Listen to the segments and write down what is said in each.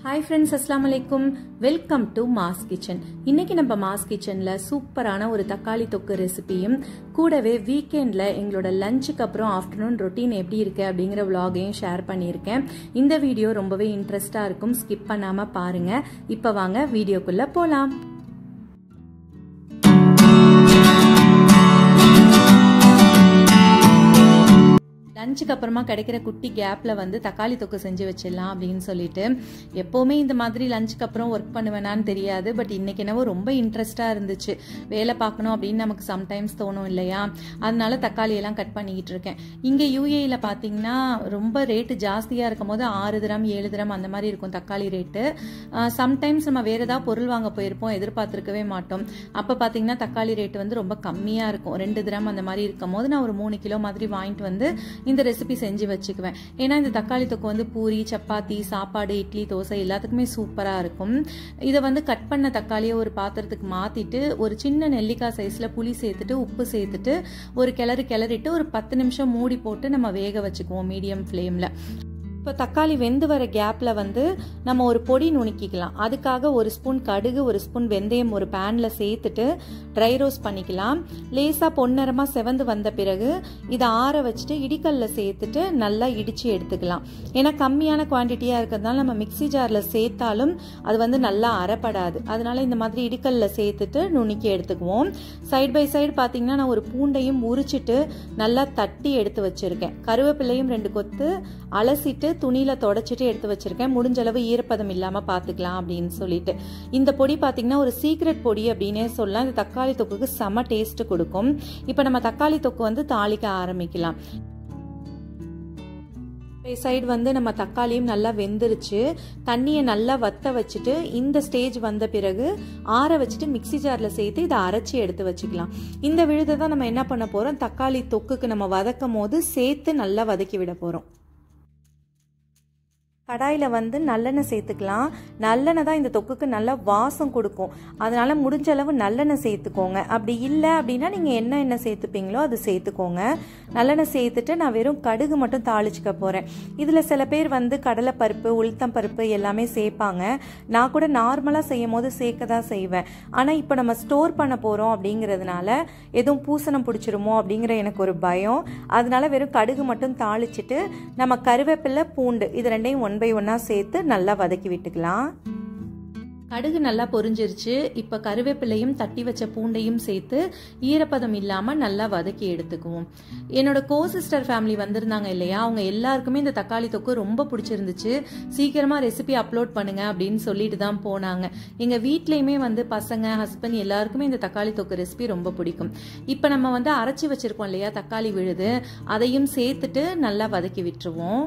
hi friends அஸ்லாம் வலைக்கும் welcome to mass kitchen இன்னைக்கு நம்ம மாஸ் கிச்சனில் சூப்பரான ஒரு தக்காளி தொக்கு ரெசிபியும் கூடவே வீக்கெண்டில் எங்களோட லஞ்சுக்கு அப்புறம் ஆஃப்டர்நூன் ரொட்டீன் எப்படி இருக்கு அப்படிங்கிற விலாகையும் ஷேர் பண்ணியிருக்கேன் இந்த வீடியோ ரொம்பவே இன்ட்ரெஸ்டாக இருக்கும் ஸ்கிப் பண்ணாமல் பாருங்கள் இப்போ வாங்க வீடியோக்குள்ளே போகலாம் லஞ்சுக்கு அப்புறமா கிடைக்கிற குட்டி கேப்பில் வந்து தக்காளி தொக்கு செஞ்சு வச்சிடலாம் அப்படின்னு சொல்லிட்டு எப்போவுமே இந்த மாதிரி லஞ்சுக்கு அப்புறம் ஒர்க் பண்ணுவேனான்னு தெரியாது பட் இன்னைக்கு என்னவோ ரொம்ப இன்ட்ரெஸ்டாக இருந்துச்சு வேலை பார்க்கணும் அப்படின்னு நமக்கு சம்டைம்ஸ் தோணும் இல்லையா அதனால தக்காளி எல்லாம் கட் பண்ணிக்கிட்டு இருக்கேன் இங்கே யூஏயில் பார்த்தீங்கன்னா ரொம்ப ரேட்டு ஜாஸ்தியாக இருக்கும் போது ஆறு திரம் ஏழு திரம் அந்த மாதிரி இருக்கும் தக்காளி ரேட்டு சம்டைம்ஸ் நம்ம வேறு ஏதாவது பொருள் வாங்க போயிருப்போம் எதிர்பார்த்துருக்கவே மாட்டோம் அப்போ பார்த்தீங்கன்னா தக்காளி ரேட்டு வந்து ரொம்ப கம்மியாக இருக்கும் ரெண்டு திரம் அந்த மாதிரி இருக்கும் போது நான் ஒரு மூணு கிலோ மாதிரி வாங்கிட்டு வந்து இந்த ரெசிபி செஞ்சு வச்சுக்குவேன் ஏன்னா இந்த தக்காளி தொக்கு வந்து பூரி சப்பாத்தி சாப்பாடு இட்லி தோசை எல்லாத்துக்குமே சூப்பராக இருக்கும் இதை வந்து கட் பண்ண தக்காளியை ஒரு பாத்திரத்துக்கு மாற்றிட்டு ஒரு சின்ன நெல்லிக்காய் சைஸில் புளி சேர்த்துட்டு உப்பு சேர்த்துட்டு ஒரு கிளறு கிளறிட்டு ஒரு பத்து நிமிஷம் மூடி போட்டு நம்ம வேக வச்சுக்குவோம் மீடியம் ஃப்ளேமில் இப்போ தக்காளி வெந்து வர கேப்பில் வந்து நம்ம ஒரு பொடி நுணுக்கிக்கலாம் அதுக்காக ஒரு ஸ்பூன் கடுகு ஒரு ஸ்பூன் வெந்தயம் ஒரு பேனில் சேர்த்துட்டு ட்ரை ரோஸ்ட் பண்ணிக்கலாம் லேசாக பொன்னரமாக செவந்து வந்த பிறகு இதை ஆற வச்சுட்டு இடிக்கல்ல சேர்த்துட்டு நல்லா இடித்து எடுத்துக்கலாம் ஏன்னா கம்மியான குவான்டிட்டியாக இருக்கிறதுனால நம்ம மிக்சி ஜாரில் சேர்த்தாலும் அது வந்து நல்லா அறப்படாது அதனால இந்த மாதிரி இடிக்கல்ல சேர்த்துட்டு நுணுக்கி எடுத்துக்குவோம் சைட் பை சைடு பார்த்தீங்கன்னா நான் ஒரு பூண்டையும் உரிச்சிட்டு நல்லா தட்டி எடுத்து வச்சுருக்கேன் கருவேப்பிலையும் ரெண்டு கொத்து அலசிட்டு துணியில் தொடச்சிட்டு எடுத்து வச்சிருக்கேன் முடிஞ்ச அளவு ஈரப்பதம் இல்லாமல் பார்த்துக்கலாம் அப்படின்னு சொல்லிட்டு இந்த பொடி பார்த்தீங்கன்னா ஒரு சீக்ரெட் பொடி அப்படின்னே சொல்லலாம் இந்த தக்காளி தொக்குக்கு செம டேஸ்ட் கொடுக்கும் இப்போ நம்ம தக்காளி தொக்கு வந்து தாளிக்க ஆரம்பிக்கலாம் சைடு வந்து நம்ம தக்காளியும் நல்லா வெந்துருச்சு தண்ணியை நல்லா வத்த வச்சுட்டு இந்த ஸ்டேஜ் வந்த பிறகு ஆற வச்சுட்டு மிக்சி ஜாரில் சேர்த்து இதை அரைச்சி எடுத்து வச்சுக்கலாம் இந்த விழுதை தான் நம்ம என்ன பண்ண போகிறோம் தக்காளி தொக்குக்கு நம்ம வதக்கும் போது சேர்த்து நல்லா வதக்கி விட போகிறோம் கடாயில் வந்து நல்லெண்ணெய் சேர்த்துக்கலாம் நல்லெண்ணெய் தான் இந்த தொக்குக்கு நல்லா வாசம் கொடுக்கும் அதனால் முடிஞ்ச அளவு நல்லெண்ணெய் சேர்த்துக்கோங்க அப்படி இல்லை அப்படின்னா நீங்கள் என்ன எண்ணெய் சேர்த்துப்பீங்களோ அது சேர்த்துக்கோங்க நல்லெண்ணெய் சேர்த்துட்டு நான் வெறும் கடுகு மட்டும் தாளிச்சுக்க போகிறேன் இதில் சில பேர் வந்து கடலைப்பருப்பு உளுத்தம் பருப்பு எல்லாமே சேர்ப்பாங்க நான் கூட நார்மலாக செய்யும் போது சேர்க்க தான் செய்வேன் ஆனால் இப்போ நம்ம ஸ்டோர் பண்ண போகிறோம் அப்படிங்கிறதுனால எதுவும் பூசணம் பிடிச்சிருமோ அப்படிங்கிற எனக்கு ஒரு பயம் அதனால வெறும் கடுகு மட்டும் தாளிச்சிட்டு நம்ம கருவேப்பிலை பூண்டு இது ரெண்டையும் ஒன் பை ஒன்னாக சேர்த்து நல்லா வதக்கி விட்டுக்கலாம் கடுகு நல்லா பொரிஞ்சிருச்சு இப்போ கருவேப்பிலையும் தட்டி வச்ச பூண்டையும் சேர்த்து ஈரப்பதம் இல்லாமல் நல்லா வதக்கி எடுத்துக்குவோம் என்னோட கோ சிஸ்டர் ஃபேமிலி வந்திருந்தாங்க இல்லையா அவங்க எல்லாருக்குமே இந்த தக்காளி தொக்கு ரொம்ப பிடிச்சிருந்துச்சு சீக்கிரமாக ரெசிபி அப்லோட் பண்ணுங்க அப்படின்னு சொல்லிட்டு தான் போனாங்க எங்கள் வீட்லேயுமே வந்து பசங்க ஹஸ்பண்ட் எல்லாருக்குமே இந்த தக்காளி தொக்கு ரெசிபி ரொம்ப பிடிக்கும் இப்போ நம்ம வந்து அரைச்சி வச்சிருக்கோம் இல்லையா தக்காளி விழுது அதையும் சேர்த்துட்டு நல்லா வதக்கி விட்டுருவோம்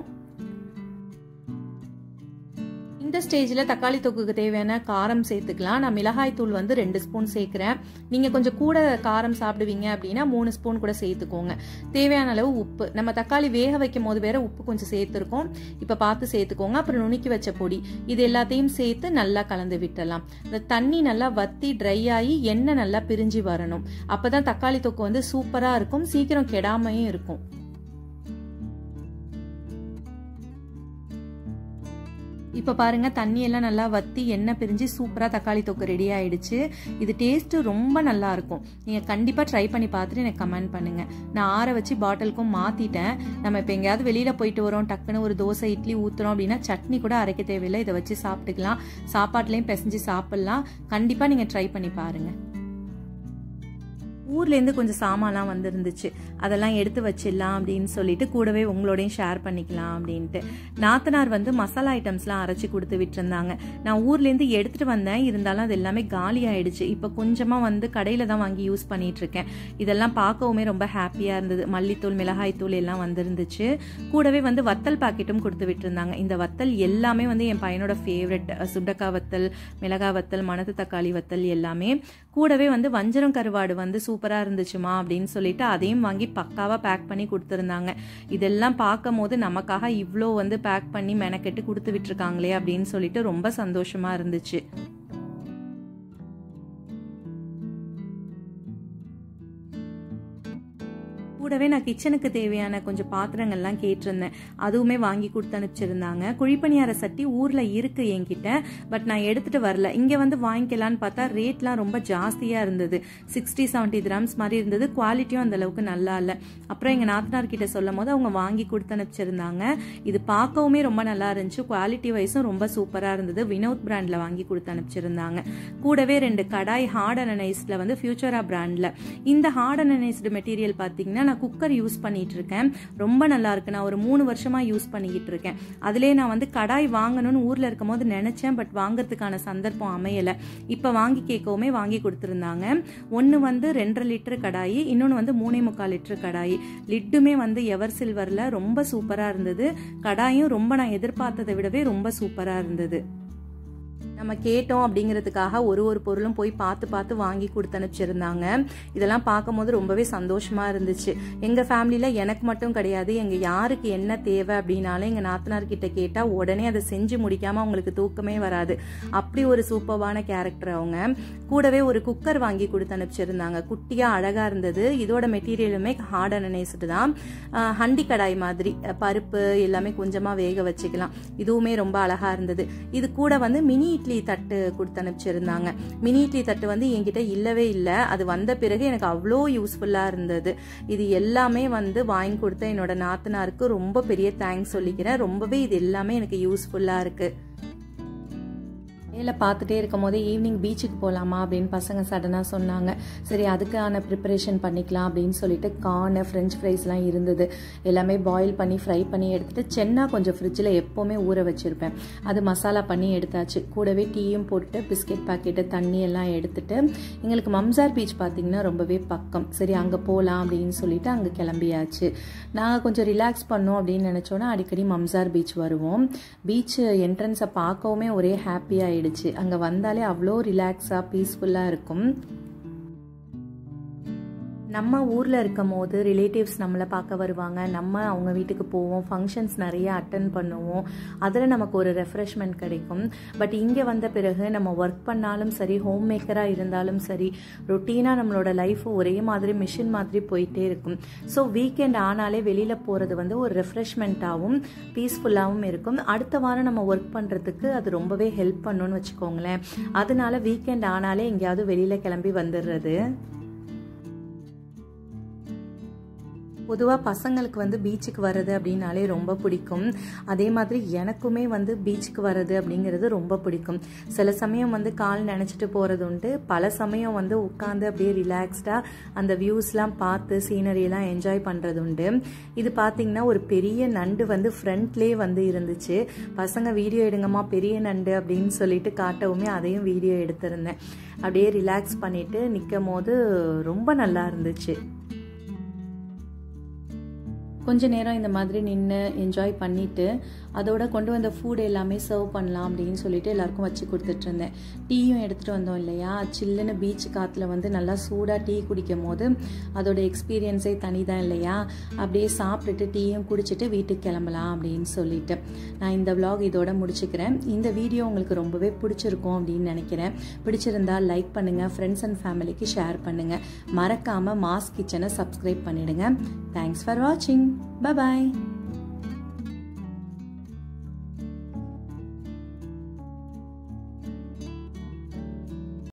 இந்த ஸ்டேஜில் தக்காளி தொக்குக்கு தேவையான காரம் சேர்த்துக்கலாம் நான் மிளகாய் தூள் வந்து ரெண்டு ஸ்பூன் சேர்க்குறேன் நீங்கள் கொஞ்சம் கூட காரம் சாப்பிடுவீங்க அப்படின்னா மூணு ஸ்பூன் கூட சேர்த்துக்கோங்க தேவையான அளவு உப்பு நம்ம தக்காளி வேக வைக்கும் போது வேற உப்பு கொஞ்சம் சேர்த்துருக்கோம் இப்போ பார்த்து சேர்த்துக்கோங்க அப்புறம் நுணுக்கி வச்ச பொடி இது எல்லாத்தையும் சேர்த்து நல்லா கலந்து விட்டலாம் இந்த தண்ணி நல்லா வத்தி ட்ரை ஆகி எண்ணெய் நல்லா பிரிஞ்சு வரணும் அப்போ தான் தக்காளி தொக்கு வந்து சூப்பராக இருக்கும் சீக்கிரம் கெடாமையும் இருக்கும் இப்போ பாருங்கள் தண்ணியெல்லாம் நல்லா வற்றி எண்ணெய் பிரிஞ்சு சூப்பராக தக்காளி தொக்கு ரெடி ஆயிடுச்சு இது டேஸ்ட்டு ரொம்ப நல்லா இருக்கும் நீங்கள் கண்டிப்பாக ட்ரை பண்ணி பார்த்துட்டு எனக்கு கமெண்ட் பண்ணுங்கள் நான் ஆற வச்சு பாட்டிலுக்கும் மாற்றிட்டேன் நம்ம இப்போ எங்கேயாவது வெளியில் போயிட்டு வரோம் டக்குன்னு ஒரு தோசை இட்லி ஊற்றுறோம் அப்படின்னா சட்னி கூட அரைக்க தேவையில்லை இதை வச்சு சாப்பிட்டுக்கலாம் சாப்பாட்லேயும் பிசைஞ்சு சாப்பிட்லாம் கண்டிப்பாக நீங்கள் ட்ரை பண்ணி பாருங்கள் ஊர்லேருந்து கொஞ்சம் சாமான்லாம் வந்துருந்துச்சு அதெல்லாம் எடுத்து வச்சிடலாம் அப்படின்னு சொல்லிட்டு கூடவே உங்களோடையும் ஷேர் பண்ணிக்கலாம் அப்படின்ட்டு நாத்தனார் வந்து மசாலா ஐட்டம்ஸ்லாம் அரைச்சி கொடுத்து விட்டுருந்தாங்க நான் ஊர்லேருந்து எடுத்துகிட்டு வந்தேன் இருந்தாலும் அது எல்லாமே காலி ஆயிடுச்சு இப்போ கொஞ்சமாக வந்து கடையில் தான் வாங்கி யூஸ் பண்ணிட்டு இருக்கேன் இதெல்லாம் பார்க்கவுமே ரொம்ப ஹாப்பியாக இருந்தது மல்லித்தூள் மிளகாய் தூள் எல்லாம் வந்துருந்துச்சு கூடவே வந்து வத்தல் பாக்கெட்டும் கொடுத்து விட்டுருந்தாங்க இந்த வத்தல் எல்லாமே வந்து என் பையனோட ஃபேவரட் சுண்டக்காய் வத்தல் மிளகாய் வத்தல் மணத்து தக்காளி வத்தல் எல்லாமே கூடவே வந்து வஞ்சரம் கருவாடு வந்து சூப்பராக இருந்துச்சுமா அப்படின்னு சொல்லிட்டு அதையும் வாங்கி பக்காவாக பேக் பண்ணி கொடுத்துருந்தாங்க இதெல்லாம் பார்க்கும் போது நமக்காக இவ்வளோ வந்து பேக் பண்ணி மெனக்கெட்டு கொடுத்து விட்டுருக்காங்களே அப்படின்னு சொல்லிட்டு ரொம்ப சந்தோஷமாக இருந்துச்சு கூடவே நான் கிச்சனுக்கு தேவையான கொஞ்சம் பாத்திரங்கள்லாம் கேட்டிருந்தேன் அதுவுமே வாங்கி கொடுத்து அனுப்பிச்சிருந்தாங்க குழிப்பணியார சட்டி ஊரில் இருக்கு என்கிட்ட பட் நான் எடுத்துட்டு வரல இங்கே வந்து வாங்கிக்கலான்னு பார்த்தா ரேட்லாம் ரொம்ப ஜாஸ்தியாக இருந்தது சிக்ஸ்டி செவன்ட்டி கிராம்ஸ் மாதிரி இருந்தது குவாலிட்டியும் அந்த அளவுக்கு நல்லா இல்லை அப்புறம் எங்கள் நாத்தனார் கிட்ட சொல்லும் போது அவங்க வாங்கி கொடுத்து அனுப்பிச்சிருந்தாங்க இது பார்க்கவுமே ரொம்ப நல்லா இருந்துச்சு குவாலிட்டி வைஸும் ரொம்ப சூப்பராக இருந்தது வினோத் பிராண்டில் வாங்கி கொடுத்து அனுப்பிச்சிருந்தாங்க கூடவே ரெண்டு கடாய் ஹார்ட் அனனைஸ்டில் வந்து ஃபியூச்சரா பிராண்டில் இந்த ஹார்ட் அனனைஸ்டு மெட்டீரியல் பார்த்தீங்கன்னா நான் குக்கர் யூஸ் பண்ணிட்டு இருக்கேன் ரொம்ப நல்லா இருக்கு நான் ஒரு மூணு வருஷமா யூஸ் பண்ணிக்கிட்டு இருக்கேன் அதிலே நான் வந்து கடாய் வாங்கணும்னு ஊர்ல இருக்கும் போது நினைச்சேன் பட் வாங்குறதுக்கான சந்தர்ப்பம் அமையல இப்ப வாங்கி கேட்கவுமே வாங்கி கொடுத்துருந்தாங்க ஒன்னு வந்து ரெண்டரை லிட்டர் கடாய் இன்னொன்னு வந்து மூணே முக்கால் லிட்டர் கடாய் லிட்டுமே வந்து எவர் சில்வர்ல ரொம்ப சூப்பரா இருந்தது கடாயும் ரொம்ப நான் எதிர்பார்த்ததை விடவே ரொம்ப சூப்பரா இருந்தது நம்ம கேட்டோம் அப்படிங்கிறதுக்காக ஒரு ஒரு பொருளும் போய் பார்த்து பார்த்து வாங்கி கொடுத்து அனுப்பிச்சிருந்தாங்க இதெல்லாம் பார்க்கும்போது ரொம்பவே சந்தோஷமா இருந்துச்சு எங்க ஃபேமிலியில எனக்கு மட்டும் கிடையாது எங்க யாருக்கு என்ன தேவை அப்படின்னாலும் எங்க நாத்தனார் கிட்ட கேட்டா உடனே அதை செஞ்சு முடிக்காம அவங்களுக்கு தூக்கமே வராது அப்படி ஒரு சூப்பர்வான கேரக்டர் அவங்க கூடவே ஒரு குக்கர் வாங்கி கொடுத்து அனுப்பிச்சிருந்தாங்க குட்டியா அழகா இருந்தது இதோட மெட்டீரியலுமே ஹார்ட் அனனைஸ்டு தான் ஹண்டி கடாய் மாதிரி பருப்பு எல்லாமே கொஞ்சமா வேக வச்சுக்கலாம் இதுவுமே ரொம்ப அழகா இருந்தது இது கூட வந்து மினி இட்லி தட்டு கொடுத்து அனுப்பிச்சிருந்தாங்க மினி இட்லி தட்டு வந்து என்கிட்ட இல்லவே இல்லை அது வந்த பிறகு எனக்கு அவ்வளோ யூஸ்ஃபுல்லாக இருந்தது இது எல்லாமே வந்து வாங்கி கொடுத்த என்னோட நாத்தனாருக்கு ரொம்ப பெரிய தேங்க்ஸ் சொல்லிக்கிறேன் ரொம்பவே இது எல்லாமே எனக்கு யூஸ்ஃபுல்லாக இருக்குது வேலை பார்த்துட்டே இருக்கும் போதே ஈவினிங் பீச்சுக்கு போகலாமா அப்படின்னு பசங்க சடனாக சொன்னாங்க சரி அதுக்கான ப்ரிப்பரேஷன் பண்ணிக்கலாம் அப்படின்னு சொல்லிட்டு கார்னு ஃப்ரெஞ்ச் ஃப்ரைஸ்லாம் இருந்தது எல்லாமே பாயில் பண்ணி ஃப்ரை பண்ணி எடுத்துட்டு சென்னா கொஞ்சம் ஃப்ரிட்ஜில் எப்போவுமே ஊற வச்சுருப்பேன் அது மசாலா பண்ணி எடுத்தாச்சு கூடவே டீயும் போட்டு பிஸ்கெட் பாக்கெட்டு தண்ணி எல்லாம் எடுத்துட்டு எங்களுக்கு மம்சார் பீச் பார்த்திங்கன்னா ரொம்பவே பக்கம் சரி அங்கே போகலாம் அப்படின்னு சொல்லிட்டு அங்கே கிளம்பியாச்சு நாங்கள் கொஞ்சம் ரிலாக்ஸ் பண்ணோம் அப்படின்னு நினச்சோன்னா அடிக்கடி மம்சார் பீச் வருவோம் பீச் என்ட்ரன்ஸை பார்க்கவுமே ஒரே ஹாப்பியாக ஆயிடுச்சு அங்கே வந்தாலே அவ்வளோ ரிலாக்ஸாக பீஸ்ஃபுல்லாக இருக்கும் நம்ம ஊரில் இருக்கும் போது ரிலேட்டிவ்ஸ் நம்மளை பார்க்க வருவாங்க நம்ம அவங்க வீட்டுக்கு போவோம் ஃபங்க்ஷன்ஸ் நிறைய அட்டன் பண்ணுவோம் அதில் நமக்கு ஒரு ரெஃப்ரெஷ்மெண்ட் கிடைக்கும் பட் இங்கே வந்த பிறகு நம்ம ஒர்க் பண்ணாலும் சரி ஹோம் மேக்கராக இருந்தாலும் சரி ரொட்டீனாக நம்மளோட லைஃப் ஒரே மாதிரி மிஷின் மாதிரி போயிட்டே இருக்கும் ஸோ வீக்கெண்ட் ஆனாலே வெளியில் போகிறது வந்து ஒரு ரெஃப்ரெஷ்மெண்ட்டாகவும் பீஸ்ஃபுல்லாகவும் இருக்கும் அடுத்த வாரம் நம்ம ஒர்க் பண்ணுறதுக்கு அது ரொம்பவே ஹெல்ப் பண்ணுன்னு வச்சுக்கோங்களேன் அதனால வீக்கெண்ட் ஆனாலே எங்கேயாவது வெளியில் கிளம்பி வந்துடுறது பொதுவாக பசங்களுக்கு வந்து பீச்சுக்கு வர்றது அப்படின்னாலே ரொம்ப பிடிக்கும் அதே மாதிரி எனக்குமே வந்து பீச்சுக்கு வர்றது அப்படிங்கிறது ரொம்ப பிடிக்கும் சில சமயம் வந்து கால் நினச்சிட்டு போகிறது உண்டு பல சமயம் வந்து உட்காந்து அப்படியே ரிலாக்ஸ்டாக அந்த வியூஸ்லாம் பார்த்து சீனரியெல்லாம் என்ஜாய் பண்ணுறது உண்டு இது பார்த்திங்கன்னா ஒரு பெரிய நண்டு வந்து ஃப்ரண்ட்லேயே வந்து இருந்துச்சு பசங்க வீடியோ எடுங்கம்மா பெரிய நண்டு அப்படின்னு சொல்லிட்டு காட்டவுமே அதையும் வீடியோ எடுத்திருந்தேன் அப்படியே ரிலாக்ஸ் பண்ணிவிட்டு நிற்கும் போது ரொம்ப நல்லா இருந்துச்சு கொஞ்ச நேரம் இந்த மாதிரி நின்று என்ஜாய் பண்ணிவிட்டு அதோட கொண்டு வந்த ஃபுட் எல்லாமே சர்வ் பண்ணலாம் அப்படின்னு சொல்லிட்டு எல்லாருக்கும் வச்சு கொடுத்துட்டு இருந்தேன் டீயும் எடுத்துகிட்டு வந்தோம் இல்லையா சில்லுன்னு பீச் காற்றுல வந்து நல்லா சூடாக டீ குடிக்கும் போது அதோட எக்ஸ்பீரியன்ஸே தனி தான் இல்லையா அப்படியே சாப்பிட்டுட்டு டீயும் குடிச்சிட்டு வீட்டுக்கு கிளம்பலாம் அப்படின்னு சொல்லிட்டு நான் இந்த விலாக் இதோட முடிச்சுக்கிறேன் இந்த வீடியோ உங்களுக்கு ரொம்பவே பிடிச்சிருக்கும் அப்படின்னு நினைக்கிறேன் பிடிச்சிருந்தா லைக் பண்ணுங்கள் ஃப்ரெண்ட்ஸ் அண்ட் ஃபேமிலிக்கு ஷேர் பண்ணுங்கள் மறக்காமல் மாஸ் கிச்சனை சப்ஸ்கிரைப் பண்ணிடுங்க தேங்க்ஸ் ஃபார் வாட்சிங் பாய்